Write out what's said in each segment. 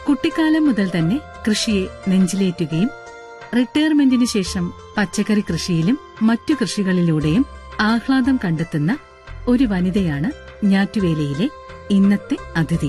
കുട്ടിക്കാലം മുതൽ തന്നെ കൃഷിയെ നെഞ്ചിലേറ്റുകയും റിട്ടയർമെന്റിന് ശേഷം പച്ചക്കറി കൃഷിയിലും മറ്റു കൃഷികളിലൂടെയും ആഹ്ലാദം കണ്ടെത്തുന്ന ഒരു വനിതയാണ് ഞാറ്റുവേലയിലെ ഇന്നത്തെ അതിഥി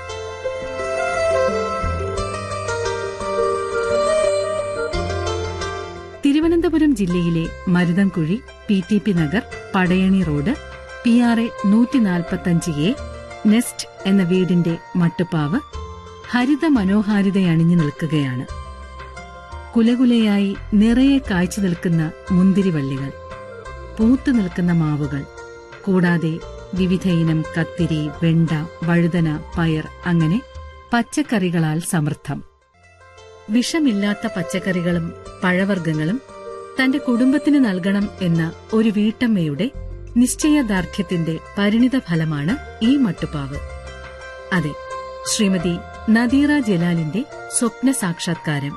തിരുവനന്തപുരം ജില്ലയിലെ Maruthankuzhi P T P Nagar Padayani road P R A നൂറ്റി നാൽപ്പത്തഞ്ച് എ നെസ്റ്റ് എന്ന വീടിന്റെ മട്ടുപ്പാവ് ഹരിത മനോഹാരിതയണിഞ്ഞു നിൽക്കുകയാണ് കുലകുലയായി നിറയെ കായ്ച്ചു നിൽക്കുന്ന മുന്തിരിവള്ളികൾ പൂത്തു നിൽക്കുന്ന മാവുകൾ കൂടാതെ വിവിധയിനം കത്തിരി വെണ്ട വഴുതന പയർ അങ്ങനെ പച്ചക്കറികളാൽ സമൃദ്ധം വിഷമില്ലാത്ത പച്ചക്കറികളും പഴവർഗ്ഗങ്ങളും തന്റെ കുടുംബത്തിന് നൽകണം എന്ന ഒരു വീട്ടമ്മയുടെ നിശ്ചയദാർഢ്യത്തിന്റെ പരിണിത ഫലമാണ് ഈ മട്ടുപ്പാവ് അതെ ശ്രീമതി നദീറ ജലാലിന്റെ സ്വപ്ന സാക്ഷാത്കാരം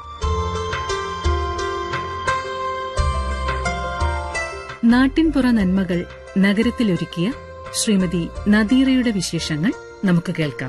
നാട്ടിൻപുറ നന്മകൾ നഗരത്തിലൊരുക്കിയ ശ്രീമതി നദീറയുടെ വിശേഷങ്ങൾ നമുക്ക് കേൾക്കാം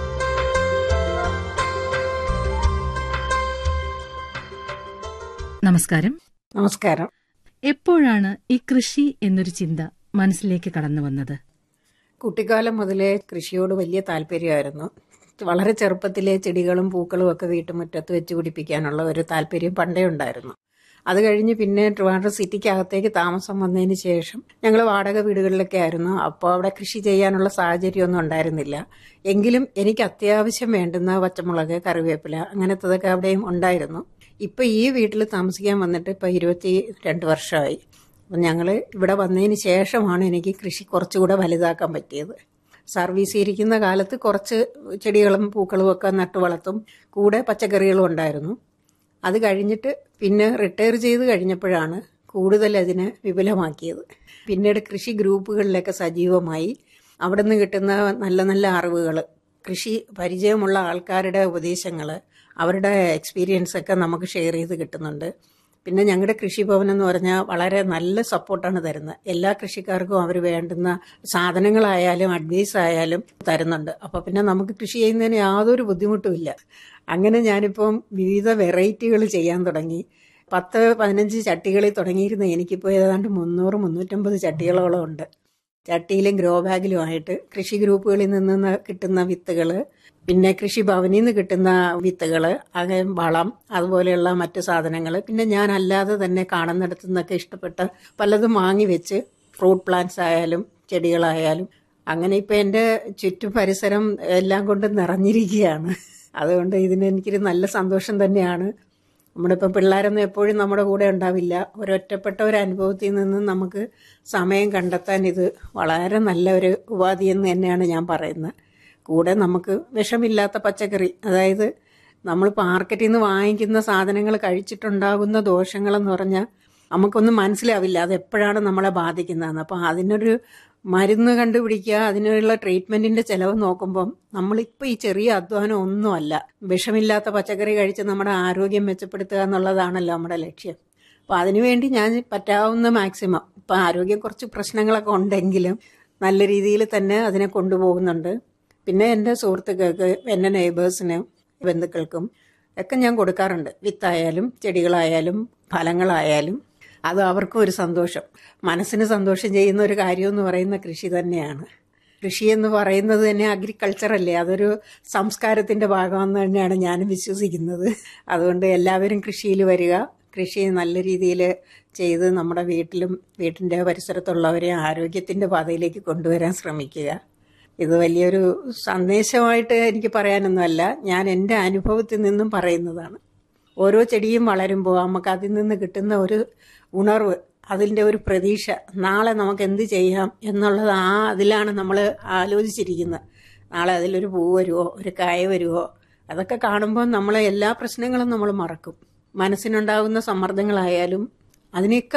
നമസ്കാരം നമസ്കാരം എപ്പോഴാണ് ഈ കൃഷി എന്നൊരു ചിന്ത മനസ്സിലേക്ക് കടന്നു വന്നത് കുട്ടിക്കാലം മുതലേ കൃഷിയോട് വലിയ താല്പര്യമായിരുന്നു വളരെ ചെറുപ്പത്തിലെ ചെടികളും പൂക്കളും ഒക്കെ വീട്ടുമുറ്റത്ത് വെച്ച് പിടിപ്പിക്കാനുള്ള ഒരു താല്പര്യം പണ്ടേ ഉണ്ടായിരുന്നു അത് കഴിഞ്ഞ് പിന്നെ ട്രിവാൻഡ്രം സിറ്റിക്കകത്തേക്ക് താമസം വന്നതിന് ശേഷം ഞങ്ങൾ വാടക വീടുകളിലൊക്കെ ആയിരുന്നു അപ്പോൾ അവിടെ കൃഷി ചെയ്യാനുള്ള സാഹചര്യമൊന്നും ഉണ്ടായിരുന്നില്ല എങ്കിലും എനിക്ക് അത്യാവശ്യം വേണ്ടുന്ന പച്ചമുളക് കറിവേപ്പില അങ്ങനത്തതൊക്കെ അവിടെയും ഉണ്ടായിരുന്നു ഇപ്പൊ ഈ വീട്ടിൽ താമസിക്കാൻ വന്നിട്ട് ഇപ്പൊ ഇരുപത്തി രണ്ട് വർഷമായി അപ്പം ഞങ്ങൾ ഇവിടെ വന്നതിന് ശേഷമാണ് എനിക്ക് കൃഷി കുറച്ചുകൂടെ വലുതാക്കാൻ പറ്റിയത് സർവീസ് ഇരിക്കുന്ന കാലത്ത് കുറച്ച് ചെടികളും പൂക്കളും ഒക്കെ നട്ടു വളർത്തും കൂടെ പച്ചക്കറികളും ഉണ്ടായിരുന്നു അത് കഴിഞ്ഞിട്ട് പിന്നെ റിട്ടയർ ചെയ്ത് കഴിഞ്ഞപ്പോഴാണ് കൂടുതൽ അതിനെ വിപുലമാക്കിയത് പിന്നീട് കൃഷി ഗ്രൂപ്പുകളിലൊക്കെ സജീവമായി അവിടെ നിന്ന് കിട്ടുന്ന നല്ല നല്ല അറിവുകൾ കൃഷി പരിചയമുള്ള ആൾക്കാരുടെ ഉപദേശങ്ങൾ അവരുടെ എക്സ്പീരിയൻസ് ഒക്കെ നമുക്ക് ഷെയർ ചെയ്ത് കിട്ടുന്നുണ്ട് പിന്നെ ഞങ്ങളുടെ കൃഷിഭവൻ എന്ന് പറഞ്ഞാൽ വളരെ നല്ല സപ്പോർട്ടാണ് തരുന്നത് എല്ലാ കൃഷിക്കാർക്കും അവർ വേണ്ടുന്ന സാധനങ്ങളായാലും അഡ്വൈസ് ആയാലും തരുന്നുണ്ട് അപ്പോൾ പിന്നെ നമുക്ക് കൃഷി ചെയ്യുന്നതിന് യാതൊരു ബുദ്ധിമുട്ടുമില്ല അങ്ങനെ ഞാനിപ്പം വിവിധ വെറൈറ്റികൾ ചെയ്യാൻ തുടങ്ങി പത്ത് പതിനഞ്ച് ചട്ടികളിൽ തുടങ്ങിയിരുന്ന എനിക്കിപ്പോൾ ഏതാണ്ട് മുന്നൂറ് മുന്നൂറ്റമ്പത് ചട്ടികളോളം ഉണ്ട് ചട്ടിയിലും ഗ്രോ ബാഗിലുമായിട്ട് കൃഷി ഗ്രൂപ്പുകളിൽ നിന്ന് കിട്ടുന്ന വിത്തുകൾ പിന്നെ കൃഷിഭവനിൽ നിന്ന് കിട്ടുന്ന വിത്തുകൾ അങ്ങനെ വളം അതുപോലെയുള്ള മറ്റു സാധനങ്ങൾ പിന്നെ ഞാൻ അല്ലാതെ തന്നെ കാണുന്നിടത്തു നിന്നൊക്കെ ഇഷ്ടപ്പെട്ട പലതും വാങ്ങി വെച്ച് ഫ്രൂട്ട് പ്ലാന്റ്സ് ആയാലും ചെടികളായാലും അങ്ങനെ ഇപ്പം എൻ്റെ ചുറ്റും പരിസരം എല്ലാം കൊണ്ട് നിറഞ്ഞിരിക്കുകയാണ് അതുകൊണ്ട് ഇതിന് എനിക്കൊരു നല്ല സന്തോഷം തന്നെയാണ് നമ്മുടെ ഇപ്പം പിള്ളേരൊന്നും എപ്പോഴും നമ്മുടെ കൂടെ ഉണ്ടാവില്ല ഒരൊറ്റപ്പെട്ട ഒരു അനുഭവത്തിൽ നിന്ന് നമുക്ക് സമയം കണ്ടെത്താൻ ഇത് വളരെ നല്ല ഒരു ഉപാധി എന്ന് തന്നെയാണ് ഞാൻ പറയുന്നത് കൂടെ നമുക്ക് വിഷമില്ലാത്ത പച്ചക്കറി അതായത് നമ്മൾ മാർക്കറ്റിൽ നിന്ന് വാങ്ങിക്കുന്ന സാധനങ്ങൾ കഴിച്ചിട്ടുണ്ടാകുന്ന ദോഷങ്ങളെന്ന് പറഞ്ഞാൽ നമുക്കൊന്നും മനസ്സിലാവില്ല അത് എപ്പോഴാണ് നമ്മളെ ബാധിക്കുന്നതെന്ന് അപ്പോൾ അതിനൊരു മരുന്ന് കണ്ടുപിടിക്കുക അതിനുള്ള ട്രീറ്റ്മെന്റിന്റെ ചെലവ് നോക്കുമ്പം നമ്മളിപ്പോൾ ഈ ചെറിയ അധ്വാനം ഒന്നുമല്ല വിഷമില്ലാത്ത പച്ചക്കറി കഴിച്ച് നമ്മുടെ ആരോഗ്യം മെച്ചപ്പെടുത്തുക എന്നുള്ളതാണല്ലോ നമ്മുടെ ലക്ഷ്യം അപ്പോൾ അതിനുവേണ്ടി ഞാൻ പറ്റാവുന്ന മാക്സിമം ഇപ്പം ആരോഗ്യം കുറച്ച് പ്രശ്നങ്ങളൊക്കെ ഉണ്ടെങ്കിലും നല്ല രീതിയിൽ തന്നെ അതിനെ കൊണ്ടുപോകുന്നുണ്ട് പിന്നെ എൻ്റെ സുഹൃത്തുക്കൾക്ക് എൻ്റെ നെയ്ബേഴ്സിനും ബന്ധുക്കൾക്കും ഒക്കെ ഞാൻ കൊടുക്കാറുണ്ട് വിത്തായാലും ചെടികളായാലും ഫലങ്ങളായാലും അത് അവർക്കും ഒരു സന്തോഷം മനസ്സിന് സന്തോഷം ചെയ്യുന്ന ഒരു കാര്യം എന്ന് പറയുന്ന കൃഷി തന്നെയാണ് കൃഷി എന്ന് പറയുന്നത് തന്നെ അഗ്രികൾച്ചർ അല്ലേ അതൊരു സംസ്കാരത്തിന്റെ ഭാഗമെന്ന് തന്നെയാണ് ഞാനും വിശ്വസിക്കുന്നത് അതുകൊണ്ട് എല്ലാവരും കൃഷിയിൽ വരിക കൃഷി നല്ല രീതിയിൽ ചെയ്ത് നമ്മുടെ വീട്ടിലും വീട്ടിൻ്റെ പരിസരത്തുള്ളവരെ ആരോഗ്യത്തിന്റെ പാതയിലേക്ക് കൊണ്ടുവരാൻ ശ്രമിക്കുക ഇത് വലിയൊരു സന്ദേശമായിട്ട് എനിക്ക് പറയാനൊന്നുമല്ല ഞാൻ എൻ്റെ അനുഭവത്തിൽ നിന്നും പറയുന്നതാണ് ഓരോ ചെടിയും വളരുമ്പോൾ നമുക്ക് അതിൽ നിന്ന് കിട്ടുന്ന ഒരു ഉണർവ് അതിൻ്റെ ഒരു പ്രതീക്ഷ നാളെ നമുക്ക് എന്ത് ചെയ്യാം എന്നുള്ളത് ആ അതിലാണ് നമ്മൾ ആലോചിച്ചിരിക്കുന്നത് നാളെ അതിലൊരു പൂ വരുമോ ഒരു കായ വരുമോ അതൊക്കെ കാണുമ്പോൾ നമ്മളെ എല്ലാ പ്രശ്നങ്ങളും നമ്മൾ മറക്കും മനസ്സിനുണ്ടാകുന്ന സമ്മർദ്ദങ്ങളായാലും അതിനെയൊക്കെ